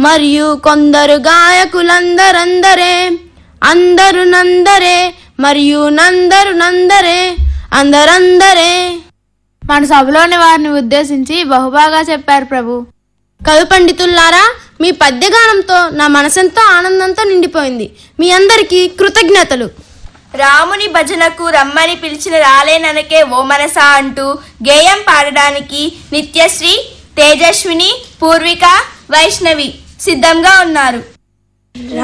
మరియు కొందరు గాయకులందరందరే అందరు నందరే మరియు నందరు నందరే అందరందరే మన సభలోని వారిని ఉద్దేశించి బహుబాగా చెప్పారు ప్రభు కవి పండితుల్లారా మీ పద్యగానంతో నా మనసెంతో ఆనందంతో నిండిపోయింది మీ అందరికీ కృతజ్ఞతలు రాముని భజనకు రమ్మని పిలిచిన రాలేననకే ఓ మనసా అంటూ గేయం పాడడానికి నిత్యశ్రీ తేజస్విని పూర్విక వైష్ణవి సిద్ధంగా ఉన్నారు